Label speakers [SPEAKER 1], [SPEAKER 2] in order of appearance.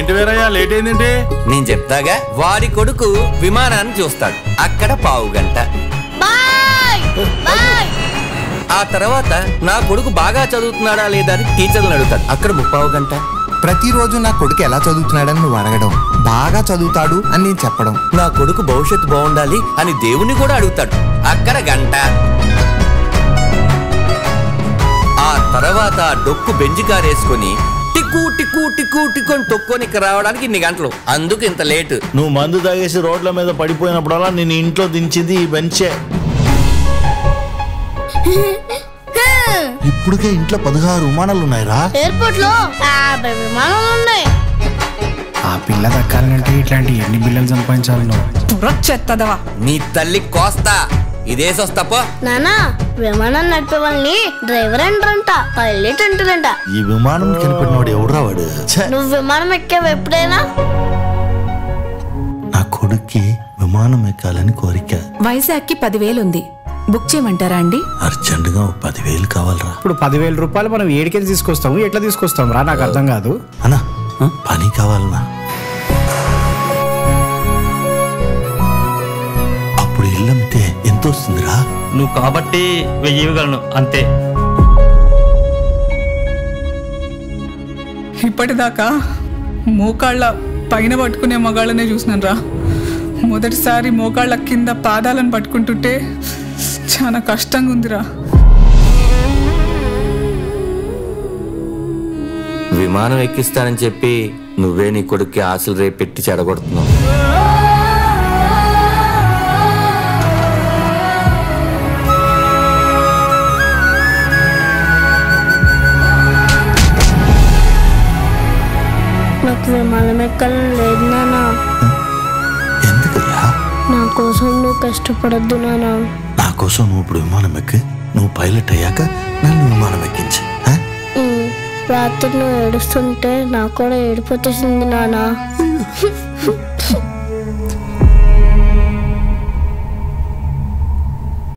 [SPEAKER 1] ఏంటి వీరయ్య లేట్ అయిందంటే
[SPEAKER 2] నేను చెప్తాగా వాడి కొడుకు విమానాన్ని చూస్తాడు అక్కడ పావు గంట
[SPEAKER 3] బాయ్ బాయ్
[SPEAKER 2] ఆ తర్వాత నా కొడుకు బాగా చదువుతున్నాడా లేదా అని టీచర్లను అడుగుతాడు అక్కడ ముప్పావు గంట
[SPEAKER 4] ప్రతిరోజు నా కొడుకు ఎలా చదువుతున్నాడని నువ్వు అడగడం బాగా చదువుతాడు అని నేను చెప్పడం
[SPEAKER 2] నా కొడుకు భవిష్యత్తు బాగుండాలి అని దేవుని కూడా అడుగుతాడు అక్కడ గంట ఆ తర్వాత ఆ డొక్కు బెంజి కారేసుకొని టిక్కు టిక్కు టిక్కు టిక్కు అని తొక్కొని ఇక్కడ రావడానికి ఇన్ని గంటలు అందుకు ఇంత లేటు
[SPEAKER 1] నువ్వు మందు తాగేసి రోడ్ల మీద పడిపోయినప్పుడల్లా నేను ఇంట్లో దించింది ఈ బెంచే ఇప్పటికే ఇంట్లో పదహారు విమానాలు ఉన్నాయిరా
[SPEAKER 3] ఎయిర్పోర్ట్ లో యాభై విమానాలు ఉన్నాయి
[SPEAKER 5] ఆ పిల్ల దక్కాలంటే ఇట్లాంటి ఎన్ని బిల్లలు సంపాదించాలి నువ్వు
[SPEAKER 6] తురొచ్చేత్తదవా
[SPEAKER 2] నీ తల్లి కోస్తా ఇదేసొస్తాపో
[SPEAKER 3] నానా విమానం నడిపే వాళ్ళని డ్రైవర్ అంటారంట పైలట్ అంటారంట
[SPEAKER 1] ఈ విమానం కనిపెట్టినవాడు ఎవడురా వాడు ఛే!
[SPEAKER 3] నువ్వు విమానం ఎక్కావు ఎప్పుడైనా
[SPEAKER 1] నా కొడుక్కి విమానం ఎక్కాలని కోరిక
[SPEAKER 6] వైజాగ్కి పదివేలుంది బుక్ చేయమంటారా అండి
[SPEAKER 1] అర్జెంటుగా ఓ పదివేలు కావాలరా
[SPEAKER 5] ఇప్పుడు పదివేల రూపాయలు మనం ఏడికెళ్ళి తీసుకొస్తాము ఎట్లా తీసుకొస్తాం రా నాకు అర్థం కాదు
[SPEAKER 1] అన్నా పని కావాలనా అప్పుడు ఇల్లు అమ్మితే ఎంత వస్తుందిరా
[SPEAKER 7] నువ్వు కాబట్టి వెయ్యి ఇవ్వగలను అంతే
[SPEAKER 8] ఇప్పటిదాకా మోకాళ్ళ పైన పట్టుకునే మగాళ్ళనే చూసినాను రా మొదటిసారి మోకాళ్ళ కింద పాదాలను పట్టుకుంటుంటే చాలా కష్టంగా ఉందిరా
[SPEAKER 2] విమానం ఎక్కిస్తానని చెప్పి నువ్వే నీ కొడుక్కి ఆశలు రేపెట్టి చెడగొడుతున్నావు
[SPEAKER 3] నాకు విమానం ఎక్కాలని లేదు నానా
[SPEAKER 1] ఎందుకయ్యా
[SPEAKER 3] నా కోసం నువ్వు కష్టపడద్దు నానా
[SPEAKER 1] నా కోసం నువ్వు ఇప్పుడు విమానం ఎక్కి నువ్వు పైలట్ అయ్యాక నన్ను విమానం ఎక్కించి ఆ?
[SPEAKER 3] ఉమ్, రాత్రి నువ్వు ఏడుస్తుంటే నాకు కూడా ఏడిపోతేసింది నానా